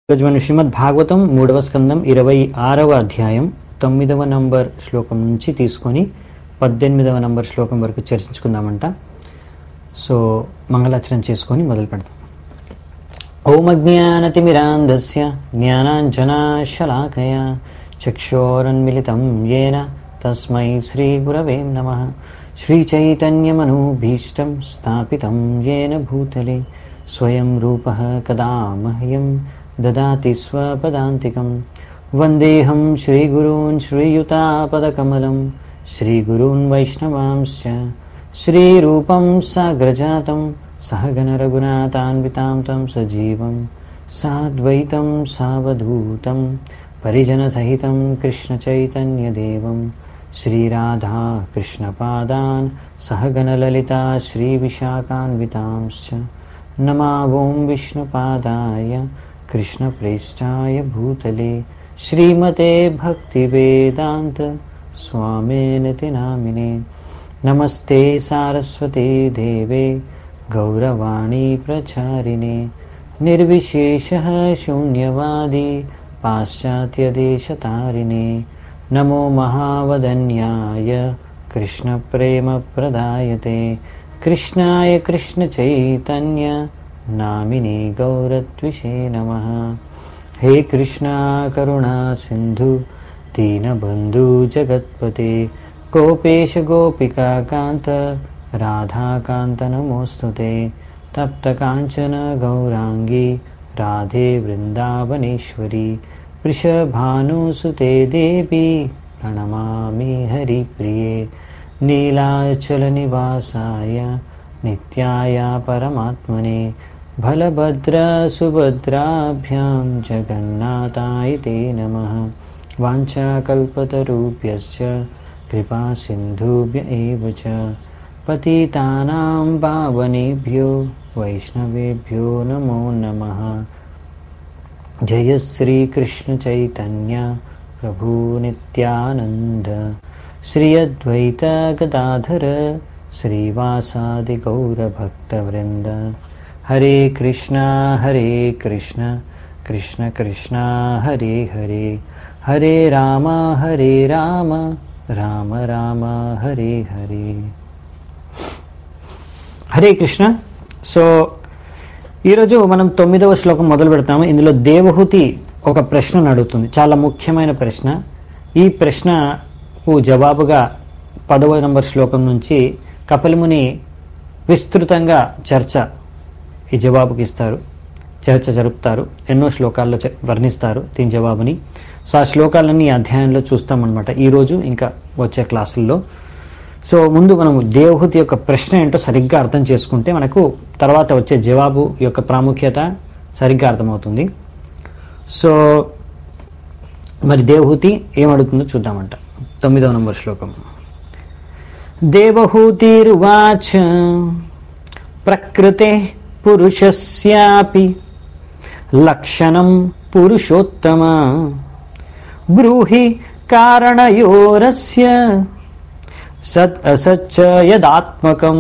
ఈరోజు మనం శ్రీమద్ భాగవతం మూడవ స్కందం ఇరవై ఆరవ అధ్యాయం తొమ్మిదవ నంబర్ శ్లోకం నుంచి తీసుకొని పద్దెనిమిదవ నంబర్ శ్లోకం వరకు చర్చించుకుందామంట సో మంగళాచరణ చేసుకొని మొదలు పెడతాం ఓం అజ్ఞానతిమిరాంధస్య జ్ఞానాంజనాశలాకయ చక్షోరన్మిళితం येन తస్మై శ్రీగురవే నమ శ్రీచైతన్యమనూభీష్టం స్థాపితం येन భూతలే స్వయం రూపः కదా మह्यं దదాతి స్వపదాంతికం వందేహం శ్రీగురూన్ శ్రీయుతాపదకమలం శ్రీగురూన్ వైష్ణవాంశ్చ శ్రీరూపం సాగ్రజాతం सहगणरघुनाथान्वितां तं सजीवं साद्वैतं सावधूतं परिजनसहितं कृष्णचैतन्यदेवं श्रीराधा कृष्णपादान् सहगणललिता श्रीविशाखान्वितांश्च नमावों विष्णुपादाय कृष्णप्रेष्ठाय भूतले श्रीमते भक्तिवेदान्त स्वामिनिति नामिने नमस्ते सारस्वते देवे गौरवाणी प्रचारिणे निर्विशेषः शून्यवादी पाश्चात्यदेशतारिणे नमो महावदन्याय कृष्णप्रेमप्रदायते कृष्णाय कृष्णचैतन्य नामिने गौरत्विषे नमः हे कृष्णा करुणा सिन्धु दीनबन्धु जगत्पते गोपेश गोपिकान्त राधाकान्त नमोऽस्तु ते तप्तकाञ्चन गौराङ्गी राधे वृन्दावनेश्वरी वृषभानुसुते देवी प्रणमामि हरिप्रिये नीलाचलनिवासाय नित्याय परमात्मने बलभद्रसुभद्राभ्यां जगन्नाथाय ते नमः वाञ्छाकल्पतरुभ्यश्च कृपासिन्धुभ्य एव च पतितानां पावनेभ्यो वैष्णवेभ्यो नमो नमः जय श्रीकृष्णचैतन्य प्रभु नित्यानन्द श्री अद्वैत गदाधर श्रीवासादिगौरभक्तवृन्द हरे कृष्णा हरे कृष्ण कृष्ण कृष्णा हरे हरे हरे राम हरे राम రామ రామ హరే హరే హరే కృష్ణ సో ఈరోజు మనం తొమ్మిదవ శ్లోకం మొదలు పెడతాము ఇందులో దేవహూతి ఒక ప్రశ్నను అడుగుతుంది చాలా ముఖ్యమైన ప్రశ్న ఈ ప్రశ్నకు జవాబుగా పదవ నంబర్ శ్లోకం నుంచి కపిలముని విస్తృతంగా చర్చ ఈ జవాబుకి ఇస్తారు చర్చ జరుపుతారు ఎన్నో శ్లోకాల్లో చ- వర్ణిస్తారు దీని జవాబుని సో ఆ శ్లోకాలన్నీ ఈ అధ్యాయంలో చూస్తామన్నమాట ఈరోజు ఇంకా వచ్చే క్లాసుల్లో సో ముందు మనం దేవహూతి యొక్క ప్రశ్న ఏంటో సరిగ్గా అర్థం చేసుకుంటే మనకు తర్వాత వచ్చే జవాబు యొక్క ప్రాముఖ్యత సరిగ్గా అర్థమవుతుంది సో మరి దేవహూతి ఏమడుగుతుందో చూద్దామంట తొమ్మిదవ నంబర్ శ్లోకం దేవహూతిరువాచ ప్రకృతే పురుషస్యాపి లక్షణం పురుషోత్తమ బ్రూహి కారణయోరస్య సత్ అసచ్చ యదాత్మకం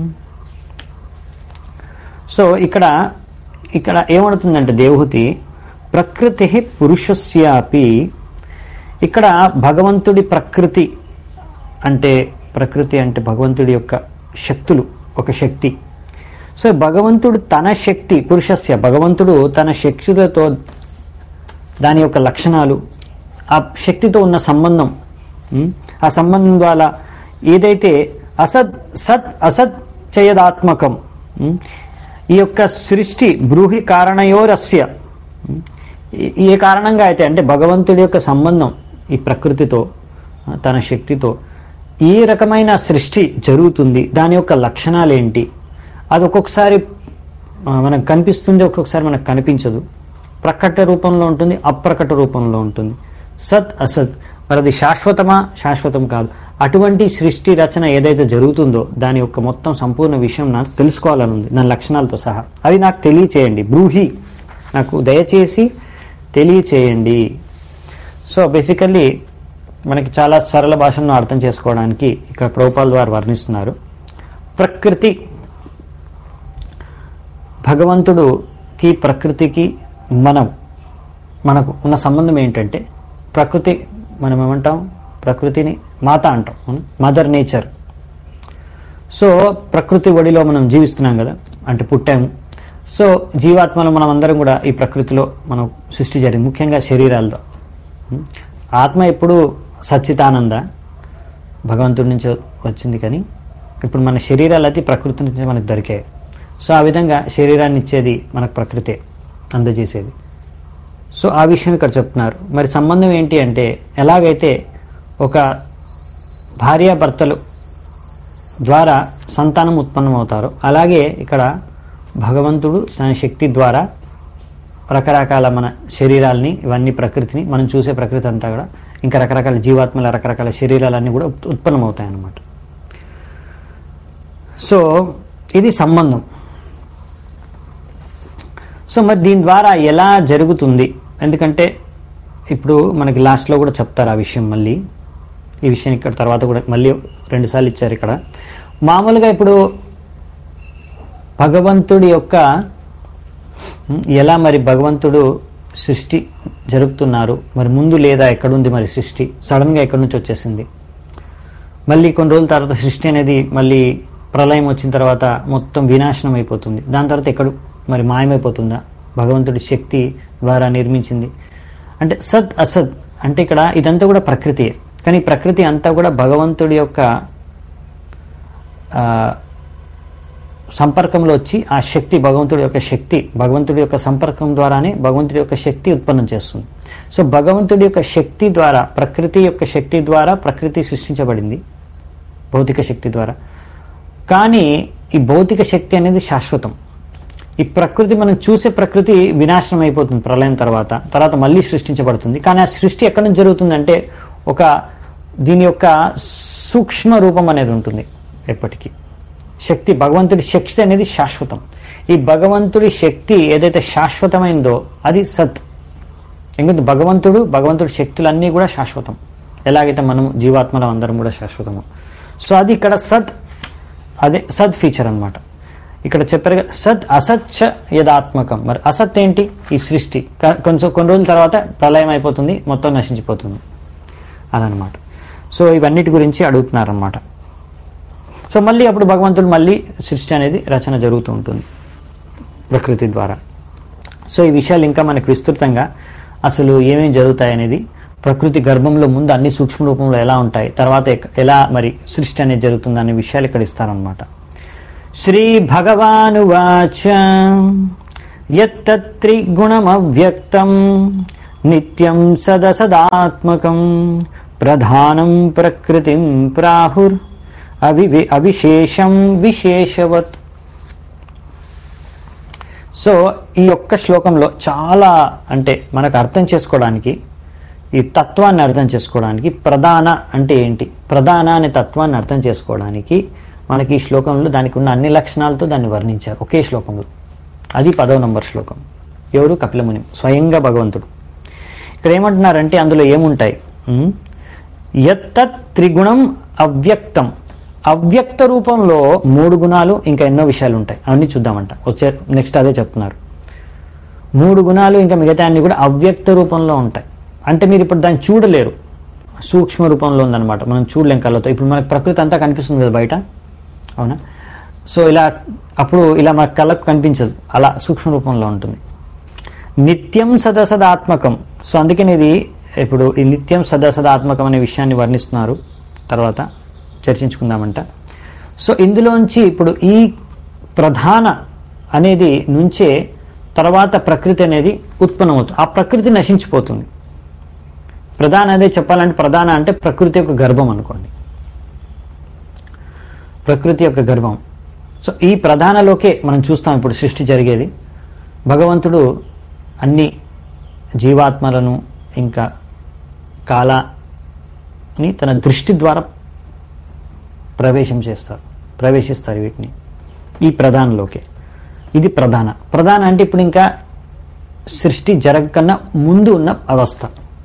సో ఇక్కడ ఇక్కడ ఏమవుతుందంటే దేవహూతి ప్రకృతి పురుషస్యాపి ఇక్కడ భగవంతుడి ప్రకృతి అంటే ప్రకృతి అంటే భగవంతుడి యొక్క శక్తులు ఒక శక్తి సో భగవంతుడు తన శక్తి పురుషస్య భగవంతుడు తన శక్తులతో దాని యొక్క లక్షణాలు ఆ శక్తితో ఉన్న సంబంధం ఉం? ఆ సంబంధం ద్వారా ఏదైతే అసత్ సత్ అసత్ చేయదాత్మకం ఉం? ఈ యొక్క సృష్టి బ్రూహి కారణయోరస్య ఉం? ఏ- ఏ కారణంగా అయితే అంటే భగవంతుడి యొక్క సంబంధం ఈ ప్రకృతితో ఆ, తన శక్తితో ఏ రకమైన సృష్టి జరుగుతుంది దాని యొక్క లక్షణాలు ఏంటి అది ఒక్కొక్కసారి ఆ, మనకు కనిపిస్తుంది ఒక్కొక్కసారి మనకు కనిపించదు ప్రకట రూపంలో ఉంటుంది అప్రకట రూపంలో ఉంటుంది సత్ అసత్ మరి అది శాశ్వతమా శాశ్వతం కాదు అటువంటి సృష్టి రచన ఏదైతే జరుగుతుందో దాని యొక్క మొత్తం సంపూర్ణ విషయం నాకు తెలుసుకోవాలని ఉంది దాని లక్షణాలతో సహా అవి నాకు తెలియచేయండి బ్రూహి నాకు దయచేసి తెలియచేయండి సో బేసికల్లీ మనకి చాలా సరళ భాషను అర్థం చేసుకోవడానికి ఇక్కడ ప్రభుపాల్ వారు వర్ణిస్తున్నారు ప్రకృతి భగవంతుడుకి ప్రకృతికి మనం మనకు ఉన్న సంబంధం ఏంటంటే ప్రకృతి మనం ఏమంటాం ప్రకృతిని మాత అంటాం మదర్ నేచర్ సో ప్రకృతి ఒడిలో మనం జీవిస్తున్నాం కదా అంటే పుట్టాము సో జీవాత్మలో మనం అందరం కూడా ఈ ప్రకృతిలో మనం సృష్టి జరిగింది ముఖ్యంగా శరీరాలతో ఉం? ఆత్మ ఎప్పుడు సచ్చితానంద భగవంతుడి నుంచి వచ్చింది కానీ ఇప్పుడు మన శరీరాలు అయితే ప్రకృతి నుంచి మనకు దొరికాయి సో ఆ విధంగా శరీరాన్ని ఇచ్చేది మనకు ప్రకృతే అందజేసేది సో ఆ విషయం ఇక్కడ చెప్తున్నారు మరి సంబంధం ఏంటి అంటే ఎలాగైతే ఒక భార్యాభర్తలు ద్వారా సంతానం ఉత్పన్నమవుతారో అలాగే ఇక్కడ భగవంతుడు తన శక్తి ద్వారా రకరకాల మన శరీరాల్ని ఇవన్నీ ప్రకృతిని మనం చూసే ప్రకృతి అంతా కూడా ఇంకా రకరకాల జీవాత్మల రకరకాల శరీరాలన్నీ కూడా ఉత్- ఉత్పన్నమవుతాయి అన్నమాట సో ఇది సంబంధం సో మరి దీని ద్వారా ఎలా జరుగుతుంది ఎందుకంటే ఇప్పుడు మనకి లాస్ట్లో కూడా చెప్తారు ఆ విషయం మళ్ళీ ఈ విషయం ఇక్కడ తర్వాత కూడా మళ్ళీ రెండుసార్లు ఇచ్చారు ఇక్కడ మామూలుగా ఇప్పుడు భగవంతుడి యొక్క ఉమ్, ఎలా మరి భగవంతుడు సృష్టి జరుపుతున్నారు మరి ముందు లేదా ఎక్కడుంది మరి సృష్టి సడన్గా ఎక్కడి నుంచి వచ్చేసింది మళ్ళీ కొన్ని రోజుల తర్వాత సృష్టి అనేది మళ్ళీ ప్రళయం వచ్చిన తర్వాత మొత్తం వినాశనం అయిపోతుంది దాని తర్వాత ఎక్కడ మరి మాయమైపోతుందా భగవంతుడి శక్తి ద్వారా నిర్మించింది అంటే సత్ అసత్ అంటే ఇక్కడ ఇదంతా కూడా ప్రకృతియే కానీ ఈ ప్రకృతి అంతా కూడా భగవంతుడి యొక్క ఆ, సంపర్కంలో వచ్చి ఆ శక్తి భగవంతుడి యొక్క శక్తి భగవంతుడి యొక్క సంపర్కం ద్వారానే భగవంతుడి యొక్క శక్తి ఉత్పన్నం చేస్తుంది సో భగవంతుడి యొక్క శక్తి ద్వారా ప్రకృతి యొక్క శక్తి ద్వారా ప్రకృతి సృష్టించబడింది భౌతిక శక్తి ద్వారా కానీ ఈ భౌతిక శక్తి అనేది శాశ్వతం ఈ ప్రకృతి మనం చూసే ప్రకృతి వినాశనం అయిపోతుంది ప్రళయం తర్వాత తర్వాత మళ్ళీ సృష్టించబడుతుంది కానీ ఆ సృష్టి ఎక్కడి నుంచి జరుగుతుందంటే ఒక దీని యొక్క సూక్ష్మ రూపం అనేది ఉంటుంది ఎప్పటికీ శక్తి భగవంతుడి శక్తి అనేది శాశ్వతం ఈ భగవంతుడి శక్తి ఏదైతే శాశ్వతమైందో అది సత్ ఎందుకంటే భగవంతుడు భగవంతుడి శక్తులన్నీ కూడా శాశ్వతం ఎలాగైతే మనం జీవాత్మలో అందరం కూడా శాశ్వతము సో అది ఇక్కడ సత్ అదే సద్ ఫీచర్ అన్నమాట ఇక్కడ చెప్పారు కదా, సత్ అసత్ చ యదాత్మకం మరి అసత్ ఏంటి ఈ సృష్టి క- కొంచెం కొన్ని రోజుల తర్వాత ప్రళయం అయిపోతుంది మొత్తం నశించిపోతుంది అదనమాట సో ఇవన్నిటి గురించి అడుగుతున్నారనమాట సో మళ్ళీ అప్పుడు భగవంతుడు మళ్ళీ సృష్టి అనేది రచన జరుగుతూ ఉంటుంది ప్రకృతి ద్వారా సో ఈ విషయాలు ఇంకా మనకు విస్తృతంగా అసలు ఏమేమి జరుగుతాయి అనేది ప్రకృతి గర్భంలో ముందు అన్ని సూక్ష్మ రూపంలో ఎలా ఉంటాయి తర్వాత ఎక్- ఎలా మరి సృష్టి అనేది జరుగుతుంది అనే విషయాలు ఇక్కడ ఇస్తారనమాట శ్రీ భగవానువాచ యత్తత్రిగుణమవ్యక్తం నిత్యం సదసదాత్మకం ప్రధానం ప్రకృతిం ప్రాహుర్ అవి అవిశేషం విశేషవత్ సో ఈ యొక్క శ్లోకంలో చాలా అంటే మనకు అర్థం చేసుకోవడానికి ఈ తత్వాన్ని అర్థం చేసుకోవడానికి ప్రధాన అంటే ఏంటి ప్రధాన అనే తత్వాన్ని అర్థం చేసుకోవడానికి మనకి ఈ శ్లోకంలో దానికి ఉన్న అన్ని లక్షణాలతో దాన్ని వర్ణించారు ఒకే శ్లోకంలో అది పదవ నంబర్ శ్లోకం ఎవరు కపిలముని స్వయంగా భగవంతుడు ఇక్కడ ఏమంటున్నారంటే అందులో ఏముంటాయి ఉమ్, యత్తత్ త్రిగుణం అవ్యక్తం అవ్యక్త రూపంలో మూడు గుణాలు ఇంకా ఎన్నో విషయాలు ఉంటాయి అవన్నీ చూద్దామంట వచ్చే నెక్స్ట్ అదే చెప్తున్నారు మూడు గుణాలు ఇంకా మిగతా అన్ని కూడా అవ్యక్త రూపంలో ఉంటాయి అంటే మీరు ఇప్పుడు దాన్ని చూడలేరు సూక్ష్మ రూపంలో ఉందన్నమాట మనం చూడలేం కళ్ళతో ఇప్పుడు మనకు ప్రకృతి అంతా కనిపిస్తుంది కదా బయట అవునా సో ఇలా అప్పుడు ఇలా మన కళ్ళకు కనిపించదు అలా సూక్ష్మ రూపంలో ఉంటుంది నిత్యం సదసదాత్మకం సో అందుకని ఇది ఇప్పుడు ఈ నిత్యం సదసదాత్మకం అనే విషయాన్ని వర్ణిస్తున్నారు తర్వాత చర్చించుకుందామంట సో ఇందులోంచి ఇప్పుడు ఈ ప్రధాన అనేది నుంచే తర్వాత ప్రకృతి అనేది ఉత్పన్నమవుతుంది ఆ ప్రకృతి నశించిపోతుంది ప్రధాన అదే చెప్పాలంటే ప్రధాన అంటే ప్రకృతి యొక్క గర్భం అనుకోండి ప్రకృతి యొక్క గర్భం సో ఈ ప్రధానలోకే మనం చూస్తాం ఇప్పుడు సృష్టి జరిగేది భగవంతుడు అన్ని జీవాత్మలను ఇంకా కాలాని తన దృష్టి ద్వారా ప్రవేశం చేస్తారు ప్రవేశిస్తారు వీటిని ఈ ప్రధానలోకే ఇది ప్రధాన ప్రధాన అంటే ఇప్పుడు ఇంకా సృష్టి జరగకన్నా ముందు ఉన్న అవస్థ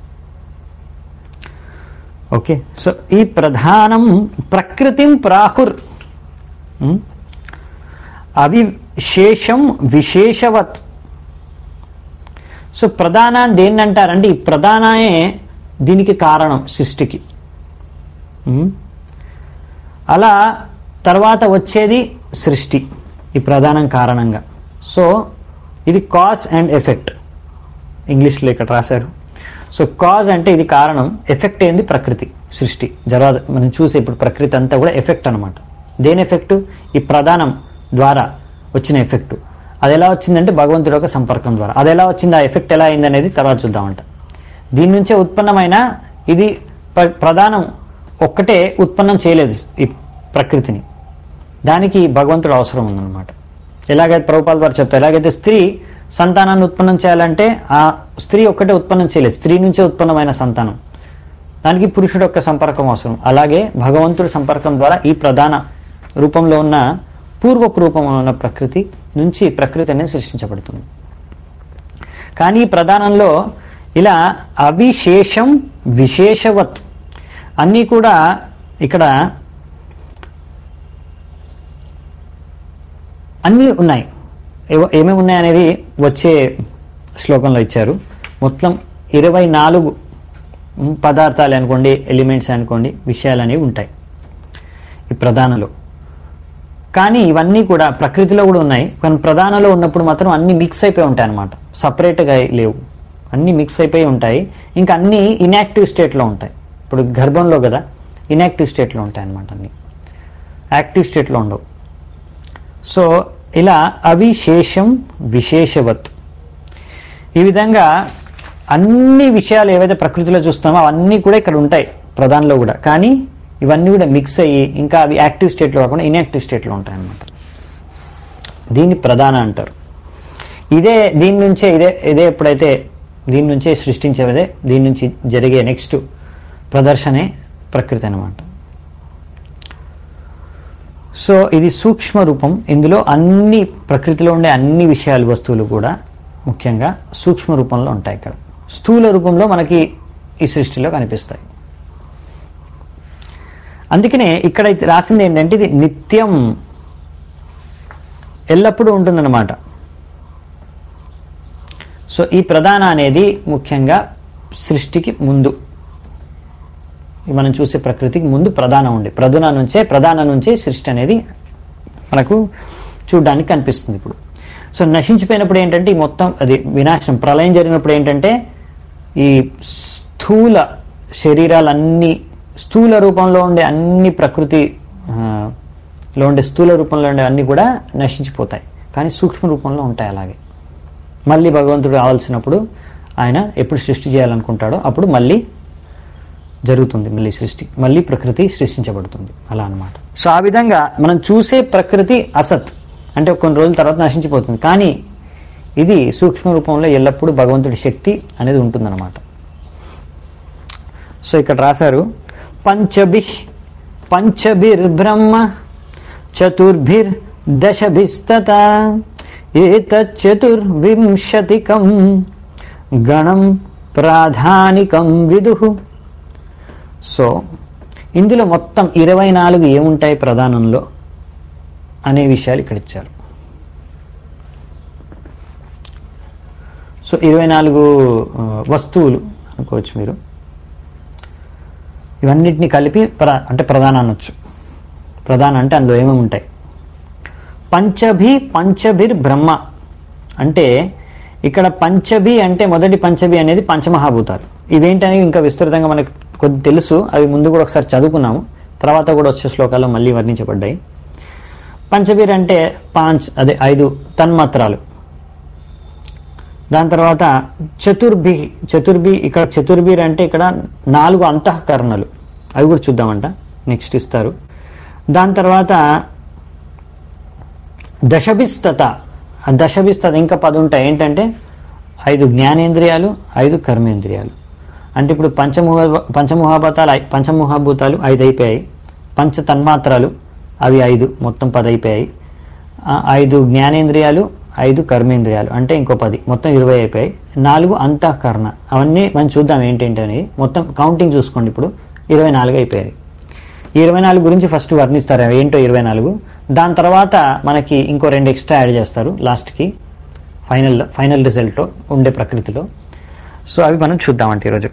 ఓకే సో ఈ ప్రధానం ప్రకృతిం ప్రాహుర్ ఉమ్, అవిశేషం విశేషవత్ సో ప్రధాన దేన్ని అంటారంటే ఈ ప్రధానమే దీనికి కారణం సృష్టికి ఉమ్. అలా తర్వాత వచ్చేది సృష్టి ఈ ప్రధానం కారణంగా సో ఇది కాజ్ అండ్ ఎఫెక్ట్ ఇంగ్లీష్లో ఇక్కడ రాశారు సో కాజ్ అంటే ఇది కారణం ఎఫెక్ట్ ఏంది ప్రకృతి సృష్టి జరగదు మనం చూసే ఇప్పుడు ప్రకృతి అంతా కూడా ఎఫెక్ట్ అనమాట దేని ఎఫెక్ట్ ఈ ప్రధానం ద్వారా వచ్చిన ఎఫెక్ట్ అది ఎలా వచ్చిందంటే భగవంతుడి యొక్క సంపర్కం ద్వారా అది ఎలా వచ్చింది ఆ ఎఫెక్ట్ ఎలా అయింది అనేది తర్వాత చూద్దామంట దీని నుంచే ఉత్పన్నమైన ఇది ప్ర- ప్రధానం ఒక్కటే ఉత్పన్నం చేయలేదు ఈ ప్రకృతిని దానికి భగవంతుడు అవసరం ఉందన్నమాట ఎలాగైతే ప్రభుపాల ద్వారా చెప్తారు ఎలాగైతే స్త్రీ సంతానాన్ని ఉత్పన్నం చేయాలంటే ఆ స్త్రీ ఒక్కటే ఉత్పన్నం చేయలేదు స్త్రీ నుంచే ఉత్పన్నమైన సంతానం దానికి పురుషుడు యొక్క సంపర్కం అవసరం అలాగే భగవంతుడి సంపర్కం ద్వారా ఈ ప్రధాన రూపంలో ఉన్న పూర్వపు రూపంలో ఉన్న ప్రకృతి నుంచి ప్రకృతి అనేది సృష్టించబడుతుంది కానీ ఈ ప్రధానంలో ఇలా అవిశేషం విశేషవత్ అన్నీ కూడా ఇక్కడ అన్నీ ఉన్నాయి ఏవో- ఏమేమి ఉన్నాయి అనేది వచ్చే శ్లోకంలో ఇచ్చారు మొత్తం ఇరవై నాలుగు ఉమ్, పదార్థాలు అనుకోండి ఎలిమెంట్స్ అనుకోండి విషయాలు అనేవి ఉంటాయి ఈ ప్రధానలో కానీ ఇవన్నీ కూడా ప్రకృతిలో కూడా ఉన్నాయి కానీ ప్రధానలో ఉన్నప్పుడు మాత్రం అన్ని మిక్స్ అయిపోయి ఉంటాయి అనమాట సపరేట్గా లేవు అన్ని మిక్స్ అయిపోయి ఉంటాయి ఇంకా అన్ని ఇన్యాక్టివ్ స్టేట్లో ఉంటాయి ఇప్పుడు గర్భంలో కదా ఇన్యాక్టివ్ స్టేట్లో ఉంటాయి అనమాట అన్ని యాక్టివ్ స్టేట్లో ఉండవు సో ఇలా అవిశేషం విశేషవత్ ఈ విధంగా అన్ని విషయాలు ఏవైతే ప్రకృతిలో చూస్తామో అవన్నీ కూడా ఇక్కడ ఉంటాయి ప్రధానంలో కూడా కానీ ఇవన్నీ కూడా మిక్స్ అయ్యి ఇంకా అవి యాక్టివ్ స్టేట్లో కాకుండా ఇన్యాక్టివ్ స్టేట్లో ఉంటాయి అన్నమాట దీన్ని ప్రధాన అంటారు ఇదే దీని నుంచే ఇదే ఇదే ఎప్పుడైతే దీని నుంచే సృష్టించేదే దీని నుంచి జరిగే నెక్స్ట్ ప్రదర్శనే ప్రకృతి అన్నమాట సో ఇది సూక్ష్మ రూపం ఇందులో అన్ని ప్రకృతిలో ఉండే అన్ని విషయాలు వస్తువులు కూడా ముఖ్యంగా సూక్ష్మ రూపంలో ఉంటాయి ఇక్కడ స్థూల రూపంలో మనకి ఈ సృష్టిలో కనిపిస్తాయి అందుకనే ఇక్కడ ఇది రాసింది ఏంటంటే ఇది నిత్యం ఎల్లప్పుడూ ఉంటుందన్నమాట సో ఈ ప్రధాన అనేది ముఖ్యంగా సృష్టికి ముందు మనం చూసే ప్రకృతికి ముందు ప్రధానం ఉండే ప్రధాన నుంచే ప్రధాన నుంచే సృష్టి అనేది మనకు చూడడానికి కనిపిస్తుంది ఇప్పుడు సో నశించిపోయినప్పుడు ఏంటంటే ఈ మొత్తం అది వినాశనం ప్రళయం జరిగినప్పుడు ఏంటంటే ఈ స్థూల శరీరాలన్నీ స్థూల రూపంలో ఉండే అన్ని ప్రకృతి ఆ, లో ఉండే స్థూల రూపంలో ఉండే అన్ని కూడా నశించిపోతాయి కానీ సూక్ష్మ రూపంలో ఉంటాయి అలాగే మళ్ళీ భగవంతుడు కావాల్సినప్పుడు ఆయన ఎప్పుడు సృష్టి చేయాలనుకుంటాడో అప్పుడు మళ్ళీ జరుగుతుంది మళ్ళీ సృష్టి మళ్ళీ ప్రకృతి సృష్టించబడుతుంది అలా అన్నమాట సో ఆ విధంగా మనం చూసే ప్రకృతి అసత్ అంటే కొన్ని రోజుల తర్వాత నశించిపోతుంది కానీ ఇది సూక్ష్మ రూపంలో ఎల్లప్పుడూ భగవంతుడి శక్తి అనేది ఉంటుందన్నమాట సో ఇక్కడ రాశారు పంచభి పంచభిర్బ్రహ్మ చతుర్భిర్ దశభిస్తత ఏతచతుర్వింశతికం గణం ప్రాధానికం విదుః సో ఇందులో మొత్తం ఇరవై నాలుగు ఏముంటాయి ప్రధానంలో అనే విషయాలు ఇక్కడ ఇచ్చారు సో ఇరవై నాలుగు ఆ, వస్తువులు అనుకోవచ్చు మీరు ఇవన్నిటిని కలిపి ప్ర అంటే ప్రధాన అనొచ్చు ప్రధాన అంటే అందులో ఏమేమి ఉంటాయి పంచభి పంచభిర్ బ్రహ్మ అంటే ఇక్కడ పంచభి అంటే మొదటి పంచభి అనేది పంచమహాభూతాలు ఇవేంటనేవి ఇంకా విస్తృతంగా మనకు కొద్ది తెలుసు అవి ముందు కూడా ఒకసారి చదువుకున్నాము తర్వాత కూడా వచ్చే శ్లోకాల్లో మళ్ళీ వర్ణించబడ్డాయి పంచబీర్ అంటే పాంచ్ అదే ఐదు తన్మాత్రాలు దాని తర్వాత చతుర్భి చతుర్భి ఇక్కడ చతుర్భీర్ అంటే ఇక్కడ నాలుగు అంతఃకరణలు అవి కూడా చూద్దామంట నెక్స్ట్ ఇస్తారు దాని తర్వాత దశభిస్తత ఆ దశభిస్తత ఇంకా పది ఉంటాయి ఏంటంటే ఐదు జ్ఞానేంద్రియాలు ఐదు కర్మేంద్రియాలు అంటే ఇప్పుడు పంచముహ పంచముహాభూతాలు ఐ- పంచముహాభూతాలు ఐదు అయిపోయాయి పంచ తన్మాత్రాలు అవి ఐదు మొత్తం పది అయిపోయాయి ఆ, ఐదు జ్ఞానేంద్రియాలు ఐదు కర్మేంద్రియాలు అంటే ఇంకో పది మొత్తం ఇరవై అయిపోయాయి నాలుగు అంతఃకరణ అవన్నీ మనం చూద్దాం ఏంటేంటి అనేది మొత్తం కౌంటింగ్ చూసుకోండి ఇప్పుడు ఇరవై నాలుగు అయిపోయాయి ఈ ఇరవై నాలుగు గురించి ఫస్ట్ వర్ణిస్తారు అవి ఏంటో ఇరవై నాలుగు దాని తర్వాత మనకి ఇంకో రెండు ఎక్స్ట్రా యాడ్ చేస్తారు లాస్ట్కి ఫైనల్ ఫైనల్ రిజల్ట్ ఉండే ప్రకృతిలో సో అవి మనం చూద్దామంటే ఈరోజు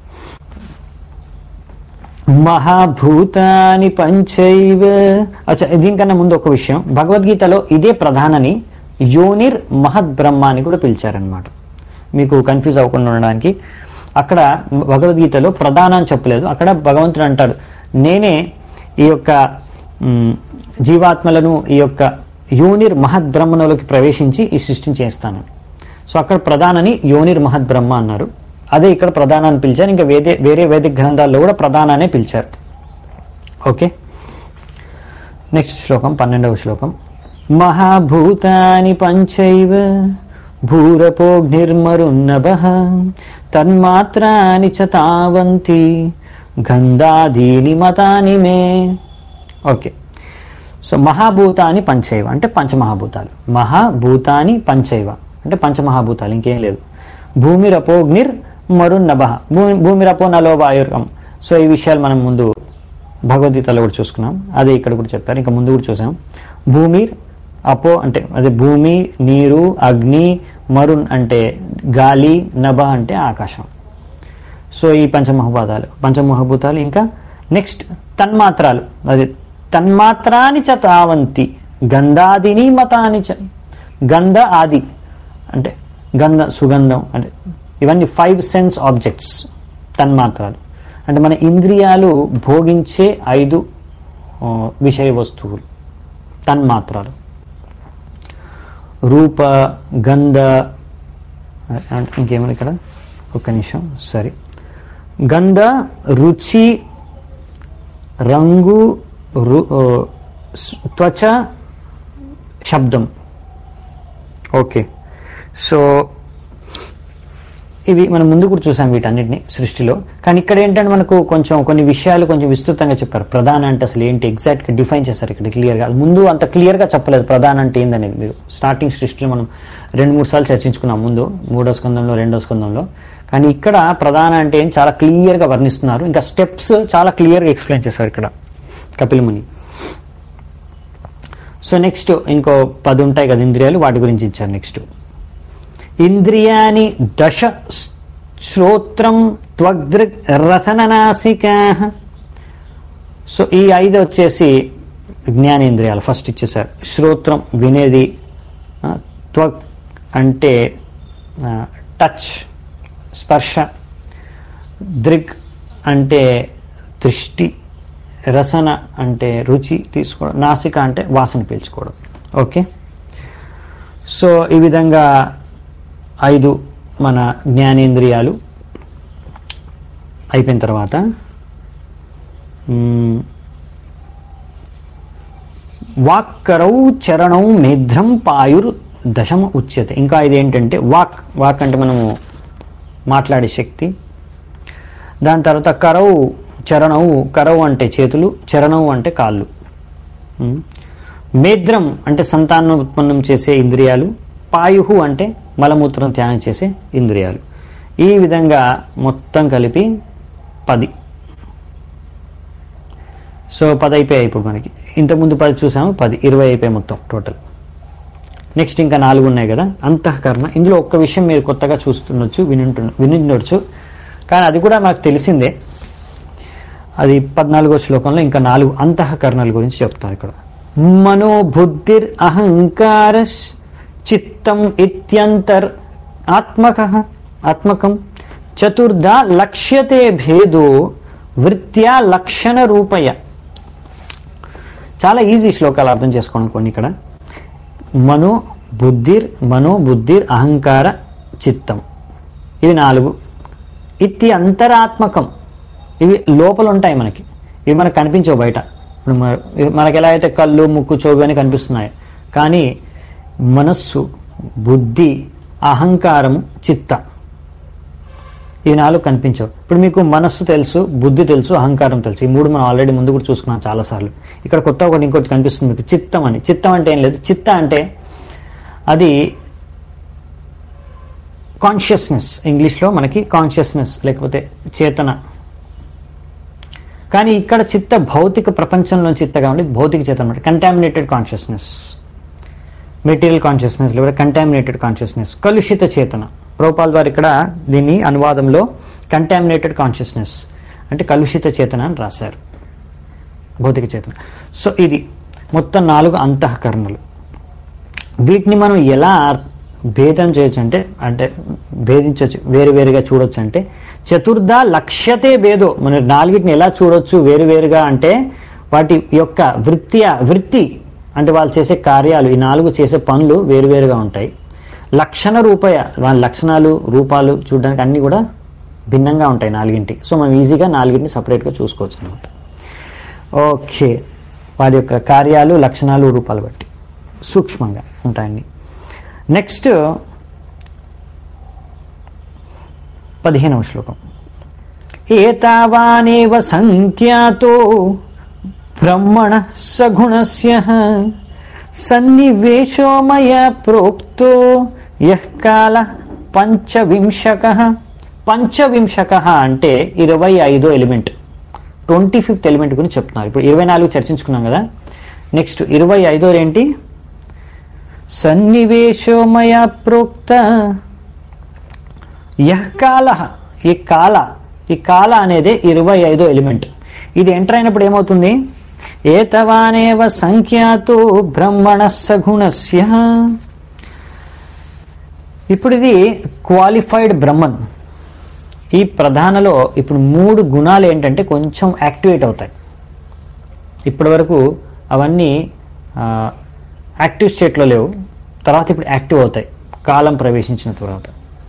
మహాభూతాని పంచైవ అచ్చా దీనికన్నా ముందు ఒక విషయం భగవద్గీతలో ఇదే ప్రధానని యోనిర్ మహద్ బ్రహ్మ అని కూడా పిలిచారనమాట మీకు కన్ఫ్యూజ్ అవ్వకుండా ఉండడానికి అక్కడ భగవద్గీతలో ప్రధాన అని చెప్పలేదు అక్కడ భగవంతుడు అంటాడు నేనే ఈ యొక్క మ్, జీవాత్మలను ఈ యొక్క యోనిర్ మహద్ బ్రహ్మలోకి ప్రవేశించి ఈ సృష్టిని చేస్తాను సో అక్కడ ప్రధానని యోనిర్ మహద్ బ్రహ్మ అన్నారు అదే ఇక్కడ ప్రధాన అని పిలిచారు ఇంకా వేదే వేరే వేదిక గ్రంథాల్లో కూడా ప్రధాన అనే పిలిచారు ఓకే నెక్స్ట్ శ్లోకం పన్నెండవ శ్లోకం మహాభూతాని పంచైవ భూరపోగ్నిర్మరున్నభ తన్మాత్రాని చ తావంతి గంధాదీని మతాని మే ఓకే సో మహాభూతాని పంచైవ అంటే పంచమహాభూతాలు మహాభూతాని పంచైవ అంటే పంచమహాభూతాలు ఇంకేం లేదు భూమిరపోగ్నిర్ మరున్నభ భూమి భూమిరపో నలో వాయుర్గం సో ఈ విషయాలు మనం ముందు భగవద్గీతలో కూడా చూసుకున్నాం అదే ఇక్కడ కూడా చెప్పారు ఇంకా ముందు కూడా చూసాం భూమి అపో అంటే అదే భూమి నీరు అగ్ని మరున్ అంటే గాలి నభ అంటే ఆకాశం సో ఈ పంచమహాభూతాలు పంచమహాభూతాలు ఇంకా నెక్స్ట్ తన్మాత్రాలు అది తన్మాత్రాని చ తావంతి గంధాదిని మతాని చ గంధ ఆది అంటే గంధ సుగంధం అంటే ఇవన్నీ ఫైవ్ సెన్స్ ఆబ్జెక్ట్స్ తన్మాత్రాలు అంటే మన ఇంద్రియాలు భోగించే ఐదు ఆ, విషయ వస్తువులు తన్మాత్రాలు రూప గంధ అంటే ఇంకేమైనా ఇక్కడ ఒక్క నిమిషం సరే గంధ రుచి రంగు రు- ఆ, స్- త్వచ శబ్దం ఓకే సో ఇవి మనం ముందు కూడా చూసాం వీటన్నిటిని సృష్టిలో కానీ ఇక్కడ ఏంటంటే మనకు కొంచెం కొన్ని విషయాలు కొంచెం విస్తృతంగా చెప్పారు ప్రధాన అంటే అసలు ఏంటి ఎగ్జాక్ట్గా డిఫైన్ చేశారు ఇక్కడ క్లియర్గా ముందు అంత క్లియర్గా చెప్పలేదు ప్రధాన అంటే ఏందనేది మీరు స్టార్టింగ్ సృష్టిలో మనం రెండు మూడు సార్లు చర్చించుకున్నాం ముందు మూడో స్కందంలో రెండో స్కందంలో కానీ ఇక్కడ ప్రధాన అంటే ఏం చాలా క్లియర్గా వర్ణిస్తున్నారు ఇంకా స్టెప్స్ చాలా క్లియర్గా ఎక్స్ప్లెయిన్ చేశారు ఇక్కడ కపిల్ ముని సో నెక్స్ట్ ఇంకో పది ఉంటాయి కదా ఇంద్రియాలు వాటి గురించి ఇచ్చారు నెక్స్ట్ ఇంద్రియాని దశ శ్రోత్రం త్వగ్దృక్ రసననాసికా సో ఈ ఐదు వచ్చేసి జ్ఞానేంద్రియాలు ఫస్ట్ ఇచ్చేసారు శ్రోత్రం వినేది ఆ, త్వక్ అంటే ఆ, టచ్ స్పర్శ దృక్ అంటే దృష్టి రసన అంటే రుచి తీసుకోవడం నాసిక అంటే వాసన పీల్చుకోవడం ఓకే సో ఈ విధంగా ఐదు మన జ్ఞానేంద్రియాలు అయిపోయిన తర్వాత మ్, వాక్కరౌ చరణం మేధ్రం పాయుర్ దశమ ఉచ్యతే ఇంకా ఇది ఏంటంటే వాక్ వాక్ అంటే మనము మాట్లాడే శక్తి దాని తర్వాత కరవు చరణవు కరవు అంటే చేతులు చరణవు అంటే కాళ్ళు ఉమ్. మేద్రం అంటే సంతానం ఉత్పన్నం చేసే ఇంద్రియాలు పాయుహు అంటే మలమూత్రం త్యాగం చేసే ఇంద్రియాలు ఈ విధంగా మొత్తం కలిపి పది సో పది అయిపోయాయి ఇప్పుడు మనకి ఇంతకుముందు పది చూసాము పది ఇరవై అయిపోయాయి మొత్తం టోటల్ నెక్స్ట్ ఇంకా నాలుగు ఉన్నాయి కదా అంతఃకరణ ఇందులో ఒక్క విషయం మీరు కొత్తగా చూస్తుండొచ్చు వినింటు వినిండొచ్చు కానీ అది కూడా నాకు తెలిసిందే అది పద్నాలుగో శ్లోకంలో ఇంకా నాలుగు అంతఃకరణల గురించి చెప్తారు ఇక్కడ మనోబుద్ధిర్ అహంకార చిత్తం ఇత్యంతర్ ఆత్మక ఆత్మకం చతుర్ధా లక్ష్యతే భేదో వృత్యా లక్షణ రూపయ చాలా ఈజీ శ్లోకాలు అర్థం చేసుకోవడం కొన్ని ఇక్కడ మనో బుద్ధిర్ మనో బుద్ధిర్ అహంకార చిత్తం ఇవి నాలుగు ఇత్తి అంతరాత్మకం ఇవి లోపల ఉంటాయి మనకి ఇవి మనకు కనిపించవు బయట ఇప్పుడు మన- మనకి ఎలా అయితే కళ్ళు ముక్కు చెవి అని కనిపిస్తున్నాయి కానీ మనస్సు బుద్ధి అహంకారము చిత్త ఈ నాలుగు కనిపించవు ఇప్పుడు మీకు మనస్సు తెలుసు బుద్ధి తెలుసు అహంకారం తెలుసు ఈ మూడు మనం ఆల్రెడీ ముందు కూడా చూసుకున్నాం చాలాసార్లు ఇక్కడ కొత్త ఒకటి ఇంకోటి కనిపిస్తుంది మీకు చిత్తం అని చిత్తం అంటే ఏం లేదు చిత్త అంటే అది కాన్షియస్నెస్ ఇంగ్లీష్లో మనకి కాన్షియస్నెస్ లేకపోతే చేతన కానీ ఇక్కడ చిత్త భౌతిక ప్రపంచంలో చిత్త కాబట్టి భౌతిక చేతన అంటే కంటామినేటెడ్ కాన్షియస్నెస్ మెటీరియల్ కాన్షియస్నెస్ లేదా కంటామినేటెడ్ కాన్షియస్నెస్ కలుషిత చేతన ప్రోపాల్ వారు ఇక్కడ దీన్ని అనువాదంలో కంటామినేటెడ్ కాన్షియస్నెస్ అంటే కలుషిత చేతన అని రాశారు భౌతిక చేతన సో ఇది మొత్తం నాలుగు అంతఃకరణలు వీటిని మనం ఎలా భేదం చేయొచ్చు అంటే అంటే భేదించవచ్చు వేరు వేరుగా చూడొచ్చు అంటే చతుర్థ లక్ష్యతే భేదో మన నాలుగిటిని ఎలా చూడొచ్చు వేరువేరుగా అంటే వాటి యొక్క వృత్తియ వృత్తి అంటే వాళ్ళు చేసే కార్యాలు ఈ నాలుగు చేసే పనులు వేరువేరుగా ఉంటాయి లక్షణ రూపయ వాళ్ళ లక్షణాలు రూపాలు చూడడానికి అన్నీ కూడా భిన్నంగా ఉంటాయి నాలుగింటి సో మనం ఈజీగా నాలుగింటిని సపరేట్గా చూసుకోవచ్చు అనమాట ఓకే వారి యొక్క కార్యాలు లక్షణాలు రూపాలు బట్టి సూక్ష్మంగా ఉంటాయండి నెక్స్ట్ పదిహేనవ శ్లోకం ఏతావానేవ సంఖ్యాతో బ్రహ్మణ సగుణస్య సన్నివేశో మయ ప్రోక్తో యః కాల పంచవింశక పంచవింశక అంటే ఇరవై ఐదో ఎలిమెంట్ ట్వంటీ ఫిఫ్త్ ఎలిమెంట్ గురించి చెప్తున్నారు ఇప్పుడు ఇరవై నాలుగు చర్చించుకున్నాం కదా నెక్స్ట్ ఇరవై ఐదో ఏంటి సన్నివేశో మయ ప్రోక్త యహ్ కాల ఈ కాల ఈ కాల అనేది ఇరవై ఐదో ఎలిమెంట్ ఇది ఎంటర్ అయినప్పుడు ఏమవుతుంది ఏతవానేవ సంఖ్యాతో బ్రహ్మణ సగుణస్య ఇప్పుడు ఇది క్వాలిఫైడ్ బ్రహ్మన్ ఈ ప్రధానలో ఇప్పుడు మూడు గుణాలు ఏంటంటే కొంచెం యాక్టివేట్ అవుతాయి ఇప్పటి వరకు అవన్నీ ఆ, యాక్టివ్ స్టేట్లో లేవు తర్వాత ఇప్పుడు యాక్టివ్ అవుతాయి కాలం ప్రవేశించిన తర్వాత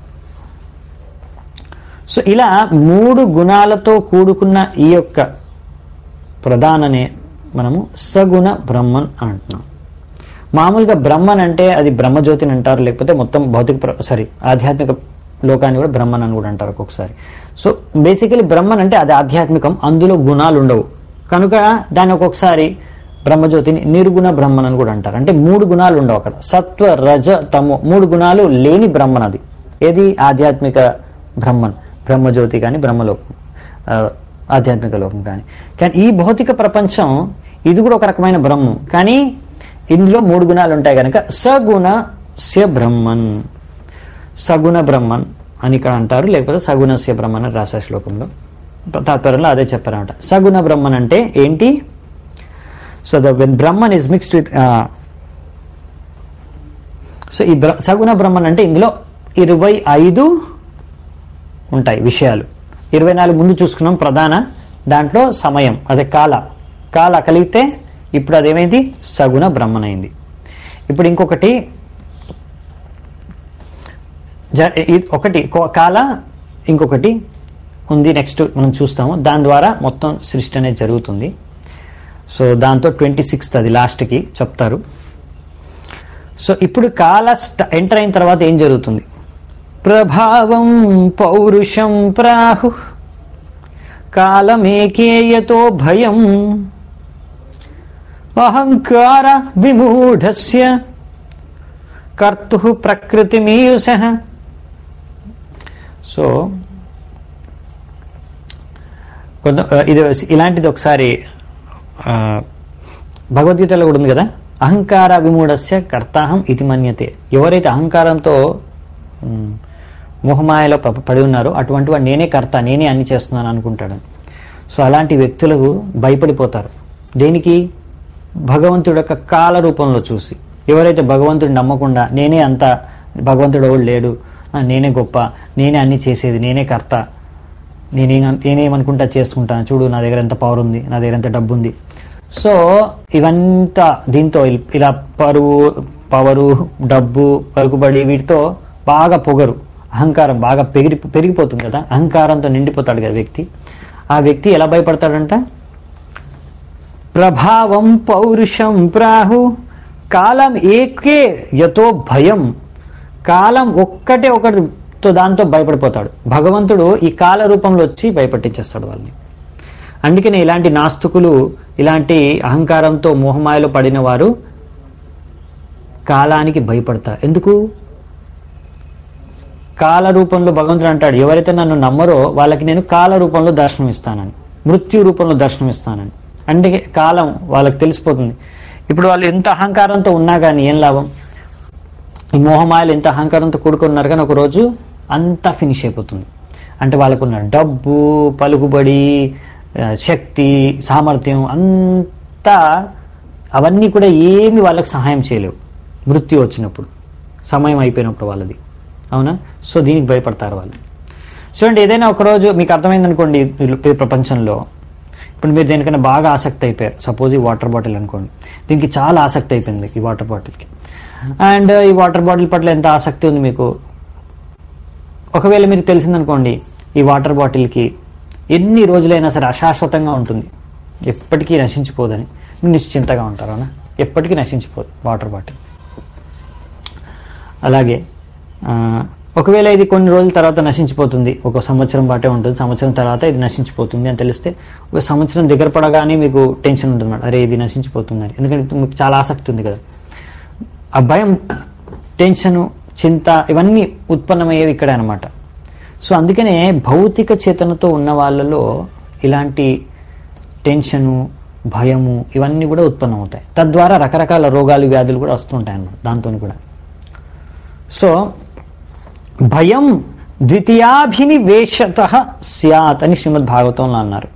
సో ఇలా మూడు గుణాలతో కూడుకున్న ఈ యొక్క ప్రధాననే మనము సగుణ బ్రహ్మన్ అంటున్నాం మామూలుగా బ్రహ్మన్ అంటే అది బ్రహ్మజ్యోతిని అంటారు లేకపోతే మొత్తం భౌతిక ప్ర- సారీ ఆధ్యాత్మిక లోకాన్ని కూడా బ్రహ్మన్ అని కూడా అంటారు ఒక్కొక్కసారి సో బేసికలీ బ్రహ్మన్ అంటే అది ఆధ్యాత్మికం అందులో గుణాలు ఉండవు కనుక దాన్ని ఒక్కొక్కసారి బ్రహ్మజ్యోతిని నిర్గుణ బ్రహ్మన్ అని కూడా అంటారు అంటే మూడు గుణాలు ఉండవు అక్కడ సత్వ రజ తమో మూడు గుణాలు లేని బ్రహ్మన్ అది ఏది ఆధ్యాత్మిక బ్రహ్మన్ బ్రహ్మజ్యోతి కానీ బ్రహ్మలోకం ఆ, ఆధ్యాత్మిక లోకం కానీ కానీ ఈ భౌతిక ప్రపంచం ఇది కూడా ఒక రకమైన బ్రహ్మం కానీ ఇందులో మూడు గుణాలు ఉంటాయి కనుక సగుణస్య బ్రహ్మన్ సగుణ బ్రహ్మన్ అని ఇక్కడ అంటారు లేకపోతే సగుణస్య బ్రహ్మన్ అని రాసే శ్లోకంలో తాత్పర్యంలో అదే చెప్పారన్నమాట సగుణ బ్రహ్మన్ అంటే ఏంటి so the when Brahman is mixed with so ఈ బ్ర సగుణ బ్రహ్మన్ అంటే ఇందులో ఇరవై ఐదు ఉంటాయి విషయాలు ఇరవై నాలుగు ముందు చూసుకున్నాం ప్రధాన దాంట్లో సమయం అదే కాల కాల కలిగితే ఇప్పుడు అదేమైంది సగుణ బ్రహ్మన్ అయింది ఇప్పుడు ఇంకొకటి జ- ఇ- ఒకటి కో- కాల ఇంకొకటి ఉంది నెక్స్ట్ మనం చూస్తాము దాని ద్వారా మొత్తం సృష్టి అనేది జరుగుతుంది సో దాంతో ట్వంటీ సిక్స్త్ అది లాస్ట్కి చెప్తారు సో ఇప్పుడు కాల స్ట- ఎంటర్ అయిన తర్వాత ఏం జరుగుతుంది ప్రభావం పౌరుషం ప్రాహు కాలమేకేయతో భయం అహంకార విమూఢస్య కర్తు ప్రకృతిమీయుష సో కొంత ఇది ఇలాంటిది ఒకసారి ఆ, భగవద్గీతలో కూడా ఉంది కదా అహంకార విమూఢస్య కర్తాహం ఇది మన్యతే ఎవరైతే అహంకారంతో ఉమ్, మోహమాయలో ప- పడి ఉన్నారో అటువంటి వాడు నేనే కర్త నేనే అన్ని చేస్తున్నాను అనుకుంటాడు సో అలాంటి వ్యక్తులకు భయపడిపోతారు దేనికి భగవంతుడి యొక్క కాల రూపంలో చూసి ఎవరైతే భగవంతుడిని నమ్మకుండా నేనే అంత భగవంతుడు ఎవడు లేడు ఆ, నేనే గొప్ప నేనే అన్ని చేసేది నేనే కర్త నేనే నేనేమనుకుంటా చేసుకుంటాను చూడు నా దగ్గర ఎంత పవర్ ఉంది నా దగ్గర ఎంత డబ్బు ఉంది సో ఇవంతా దీంతో ఇల్- ఇలా పరువు పవరు డబ్బు పలుకుబడి వీటితో బాగా పొగరు అహంకారం బాగా పెరిగి పెరిగిపోతుంది కదా అహంకారంతో నిండిపోతాడు కదా వ్యక్తి ఆ వ్యక్తి ఎలా భయపడతాడంట ప్రభావం పౌరుషం ప్రాహు కాలం ఏకే యతో భయం కాలం ఒక్కటే ఒకటితో దాంతో భయపడిపోతాడు భగవంతుడు ఈ కాల రూపంలో వచ్చి భయపట్టించేస్తాడు వాళ్ళని అందుకనే ఇలాంటి నాస్తికులు ఇలాంటి అహంకారంతో మోహమాయలో పడిన వారు కాలానికి భయపడతారు ఎందుకు కాల రూపంలో భగవంతుడు అంటాడు ఎవరైతే నన్ను నమ్మరో వాళ్ళకి నేను కాల రూపంలో దర్శనం ఇస్తానని మృత్యు రూపంలో దర్శనం ఇస్తానని అంటే కాలం వాళ్ళకి తెలిసిపోతుంది ఇప్పుడు వాళ్ళు ఎంత అహంకారంతో ఉన్నా కానీ ఏం లాభం ఈ మోహమాయలు ఎంత అహంకారంతో కూడుకున్నారు కానీ ఒకరోజు అంతా ఫినిష్ అయిపోతుంది అంటే వాళ్ళకున్న డబ్బు పలుకుబడి ఆ, శక్తి సామర్థ్యం అంతా అవన్నీ కూడా ఏమి వాళ్ళకి సహాయం చేయలేవు మృత్యు వచ్చినప్పుడు సమయం అయిపోయినప్పుడు వాళ్ళది అవునా సో దీనికి భయపడతారు వాళ్ళు చూడండి ఏదైనా ఒకరోజు మీకు అర్థమైందనుకోండి ఈ ప్రపంచంలో ఇప్పుడు మీరు దేనికైనా బాగా ఆసక్తి అయిపోయారు సపోజ్ ఈ వాటర్ బాటిల్ అనుకోండి దీనికి చాలా ఆసక్తి అయిపోయింది ఈ వాటర్ బాటిల్కి అండ్ ఈ వాటర్ బాటిల్ పట్ల ఎంత ఆసక్తి ఉంది మీకు ఒకవేళ మీకు తెలిసిందనుకోండి ఈ వాటర్ బాటిల్కి ఎన్ని రోజులైనా సరే అశాశ్వతంగా ఉంటుంది ఎప్పటికీ నశించిపోదని మీరు నిశ్చింతగా ఉంటారు అవునా ఎప్పటికీ నశించిపోదు వాటర్ బాటిల్ అలాగే ఆ, ఒకవేళ ఇది కొన్ని రోజుల తర్వాత నశించిపోతుంది ఒక సంవత్సరం పాటే ఉంటుంది సంవత్సరం తర్వాత ఇది నశించిపోతుంది అని తెలిస్తే ఒక సంవత్సరం దగ్గర పడగానే మీకు టెన్షన్ ఉంటుంది అన్నమాట అరే ఇది నశించిపోతుందని ఎందుకంటే మీకు చాలా ఆసక్తి ఉంది కదా ఆ భయం టెన్షను చింత ఇవన్నీ ఉత్పన్నమయ్యేవి ఇక్కడే అనమాట సో అందుకనే భౌతిక చేతనతో ఉన్న వాళ్ళలో ఇలాంటి టెన్షను భయము ఇవన్నీ కూడా ఉత్పన్నమవుతాయి తద్వారా రకరకాల రోగాలు వ్యాధులు కూడా వస్తుంటాయి అన్నమాట దాంతో కూడా సో భయం ద్వితీయాభినివేశత స్యాత్ అని శ్రీమద్ భాగవతంలో అన్నారు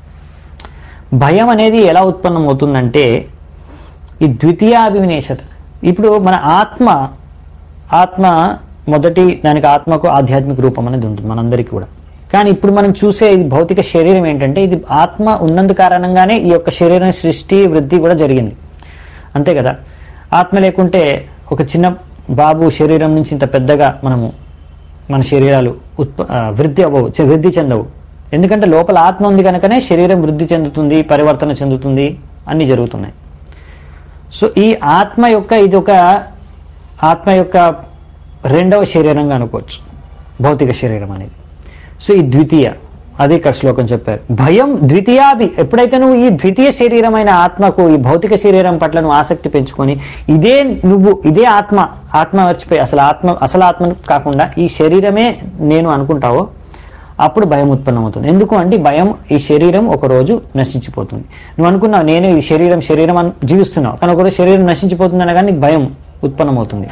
భయం అనేది ఎలా ఉత్పన్నమవుతుందంటే ఈ ద్వితీయాభినివేశత ఇప్పుడు మన ఆత్మ ఆత్మ మొదటి దానికి ఆత్మకు ఆధ్యాత్మిక రూపం అనేది ఉంటుంది మనందరికీ కూడా కానీ ఇప్పుడు మనం చూసే ఈ భౌతిక శరీరం ఏంటంటే ఇది ఆత్మ ఉన్నందు కారణంగానే ఈ యొక్క శరీరం సృష్టి వృద్ధి కూడా జరిగింది అంతే కదా ఆత్మ లేకుంటే ఒక చిన్న బాబు శరీరం నుంచి ఇంత పెద్దగా మనము మన శరీరాలు ఉత్ప ఆ, వృద్ధి అవ్వవు చె- వృద్ధి చెందవు ఎందుకంటే లోపల ఆత్మ ఉంది కనుకనే శరీరం వృద్ధి చెందుతుంది పరివర్తన చెందుతుంది అన్నీ జరుగుతున్నాయి సో ఈ ఆత్మ యొక్క ఇది ఒక ఆత్మ యొక్క రెండవ శరీరంగా అనుకోవచ్చు భౌతిక శరీరం అనేది సో ఈ ద్వితీయ అదే ఇక్కడ శ్లోకం చెప్పారు భయం ద్వితీయాభి ఎప్పుడైతే నువ్వు ఈ ద్వితీయ శరీరమైన ఆత్మకు ఈ భౌతిక శరీరం పట్ల నువ్వు ఆసక్తి పెంచుకొని ఇదే నువ్వు ఇదే ఆత్మ ఆత్మ మర్చిపోయి అసలు ఆత్మ అసలు ఆత్మ కాకుండా ఈ శరీరమే నేను అనుకుంటావో అప్పుడు భయం ఉత్పన్నమవుతుంది ఎందుకు అంటే భయం ఈ శరీరం ఒక రోజు నశించిపోతుంది నువ్వు అనుకున్నావు నేను ఈ శరీరం శరీరం అని జీవిస్తున్నావు కానీ ఒకరోజు శరీరం నశించిపోతుంది అనగా నీకు భయం ఉత్పన్నమవుతుంది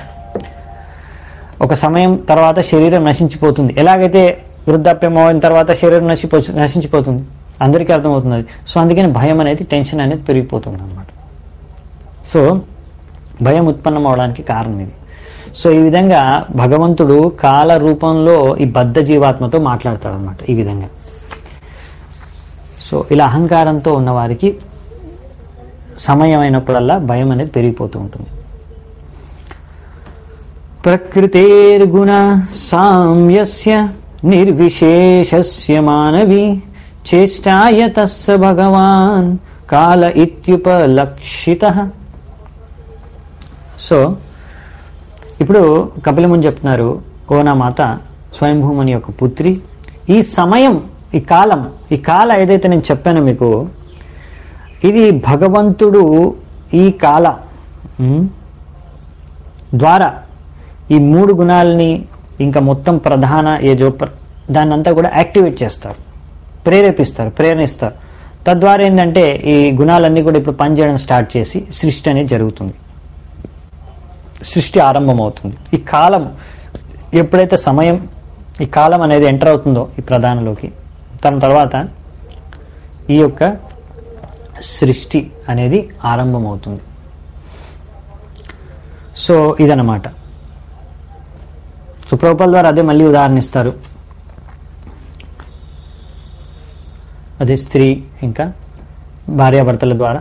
ఒక సమయం తర్వాత శరీరం నశించిపోతుంది ఎలాగైతే వృద్ధాప్యం అయిన తర్వాత శరీరం నశిపో నశించిపోతుంది అందరికీ అర్థమవుతుంది అది సో అందుకని భయం అనేది టెన్షన్ అనేది పెరిగిపోతుంది అనమాట సో భయం ఉత్పన్నం అవడానికి కారణం ఇది సో ఈ విధంగా భగవంతుడు కాల రూపంలో ఈ బద్ధ జీవాత్మతో మాట్లాడతాడు అనమాట ఈ విధంగా సో ఇలా అహంకారంతో ఉన్న వారికి సమయం అయినప్పుడల్లా భయం అనేది పెరిగిపోతూ ఉంటుంది ప్రకృతేర్గుణ సామ్యస్య నిర్విశేషస్య మానవి చేష్టాయ తస్స భగవాన్ కాల ఇత్యుపలక్షిత సో ఇప్పుడు కపిలముని చెప్తున్నారు ఓ నా మాత స్వయంభూమని యొక్క పుత్రి ఈ సమయం ఈ కాలం ఈ కాల ఏదైతే నేను చెప్పానో మీకు ఇది భగవంతుడు ఈ కాల ఉమ్, ద్వారా ఈ మూడు గుణాలని ఇంకా మొత్తం ప్రధాన ఏజో దాన్ని అంతా కూడా యాక్టివేట్ చేస్తారు ప్రేరేపిస్తారు ప్రేరణిస్తారు తద్వారా ఏంటంటే ఈ గుణాలన్నీ కూడా ఇప్పుడు పనిచేయడం స్టార్ట్ చేసి సృష్టి అనేది జరుగుతుంది సృష్టి ఆరంభమవుతుంది ఈ కాలం ఎప్పుడైతే సమయం ఈ కాలం అనేది ఎంటర్ అవుతుందో ఈ ప్రధానలోకి దాని తర్వాత ఈ యొక్క సృష్టి అనేది ఆరంభమవుతుంది సో ఇదన్నమాట సో ప్రభుపాల ద్వారా అదే మళ్ళీ ఉదాహరణ ఇస్తారు అదే స్త్రీ ఇంకా భార్యాభర్తల ద్వారా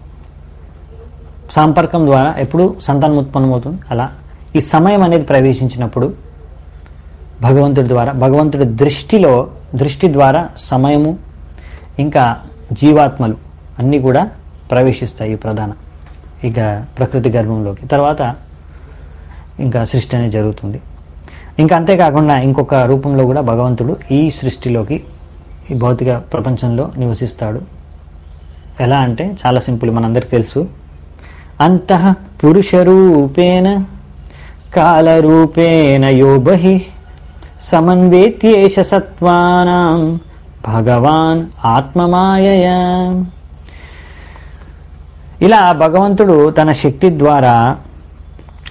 సంపర్కం ద్వారా ఎప్పుడు సంతానం ఉత్పన్నమవుతుంది అలా ఈ సమయం అనేది ప్రవేశించినప్పుడు భగవంతుడి ద్వారా భగవంతుడి దృష్టిలో దృష్టి ద్వారా సమయము ఇంకా జీవాత్మలు అన్నీ కూడా ప్రవేశిస్తాయి ఈ ప్రధాన ఇక ప్రకృతి గర్భంలోకి తర్వాత ఇంకా సృష్టి అనేది జరుగుతుంది ఇంకా అంతేకాకుండా ఇంకొక రూపంలో కూడా భగవంతుడు ఈ సృష్టిలోకి ఈ భౌతిక ప్రపంచంలో నివసిస్తాడు ఎలా అంటే చాలా సింపుల్ మనందరికి తెలుసు అంతః పురుషరూపేణ కాలరూపేణ యో బహి సమన్వేత్యేష సత్వానాం భగవాన్ ఆత్మమాయయ ఇలా భగవంతుడు తన శక్తి ద్వారా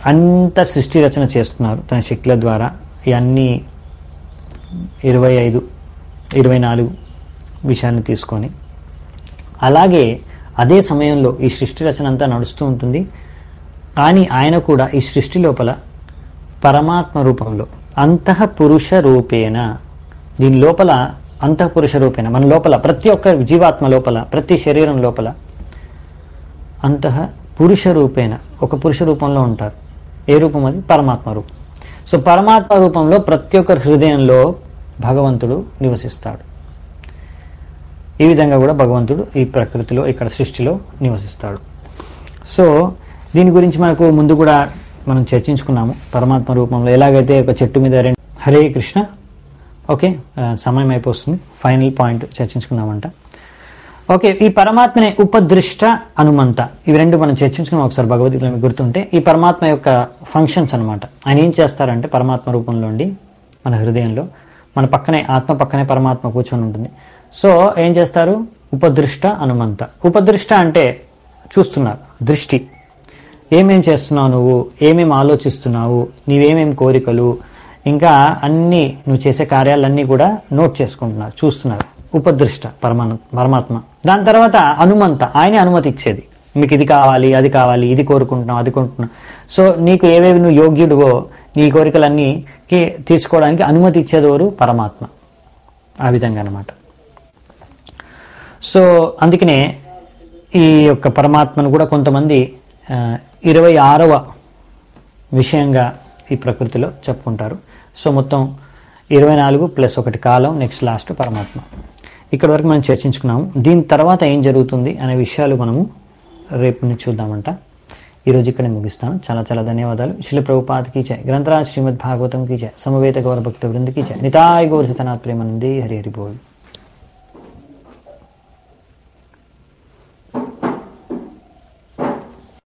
అంత సృష్టి రచన చేస్తున్నారు తన శక్తుల ద్వారా ఇవన్నీ ఇరవై ఐదు ఇరవై నాలుగు విషయాన్ని తీసుకొని అలాగే అదే సమయంలో ఈ సృష్టి రచన అంతా నడుస్తూ ఉంటుంది కానీ ఆయన కూడా ఈ సృష్టి లోపల పరమాత్మ రూపంలో అంతః పురుష రూపేణ దీని లోపల అంతః పురుష రూపేణ మన లోపల ప్రతి ఒక్క జీవాత్మ లోపల ప్రతి శరీరం లోపల అంతః పురుష రూపేణ ఒక పురుష రూపంలో ఉంటారు ఏ రూపం అది పరమాత్మ రూపం సో పరమాత్మ రూపంలో ప్రతి ఒక్కరి హృదయంలో భగవంతుడు నివసిస్తాడు ఈ విధంగా కూడా భగవంతుడు ఈ ప్రకృతిలో ఇక్కడ సృష్టిలో నివసిస్తాడు సో దీని గురించి మనకు ముందు కూడా మనం చర్చించుకున్నాము పరమాత్మ రూపంలో ఎలాగైతే ఒక చెట్టు మీద రెండు హరే కృష్ణ ఓకే ఆ, సమయం అయిపోతుంది ఫైనల్ పాయింట్ చర్చించుకుందామంట ఓకే ఈ పరమాత్మనే ఉపదృష్ట అనుమంత ఇవి రెండు మనం చర్చించుకున్నాం ఒకసారి భగవద్గీతలో మీకు గుర్తుంటే ఈ పరమాత్మ యొక్క ఫంక్షన్స్ అన్నమాట ఆయన ఏం చేస్తారంటే పరమాత్మ రూపంలో ఉండి మన హృదయంలో మన పక్కనే ఆత్మ పక్కనే పరమాత్మ కూర్చొని ఉంటుంది సో ఏం చేస్తారు ఉపదృష్ట అనుమంత ఉపదృష్ట అంటే చూస్తున్నారు దృష్టి ఏమేం చేస్తున్నావు నువ్వు ఏమేం ఆలోచిస్తున్నావు నీవేమేం కోరికలు ఇంకా అన్ని నువ్వు చేసే కార్యాలన్నీ కూడా నోట్ చేసుకుంటున్నారు చూస్తున్నారు ఉపదృష్ట పరమాన పరమాత్మ దాని తర్వాత అనుమంత ఆయనే అనుమతి ఇచ్చేది మీకు ఇది కావాలి అది కావాలి ఇది కోరుకుంటున్నావు అది కోరుకుంటున్నావు సో నీకు ఏవేవి నువ్వు యోగ్యుడువో నీ కోరికలన్నీ కి- తీర్చుకోవడానికి అనుమతి ఇచ్చేది ఎవరు పరమాత్మ ఆ విధంగా అన్నమాట సో అందుకనే ఈ యొక్క పరమాత్మను కూడా కొంతమంది ఆ, ఇరవై ఆరవ విషయంగా ఈ ప్రకృతిలో చెప్పుకుంటారు సో మొత్తం ఇరవై నాలుగు ప్లస్ ఒకటి కాలం నెక్స్ట్ లాస్ట్ పరమాత్మ ఇక్కడ వరకు మనం చర్చించుకున్నాము దీని తర్వాత ఏం జరుగుతుంది అనే విషయాలు మనము రేపు నుంచి చూద్దామంట ఈరోజు ఇక్కడ ముగిస్తాను చాలా చాలా ధన్యవాదాలు శిల ప్రభుపాదకి చే గ్రంథరాజ్ శ్రీమద్ భాగవతం కీ చే సమవేత గౌరభక్త వృందకి చే నితాయ్ గౌరసతనాథ్ ప్రేమానందే హరి హరి బోల్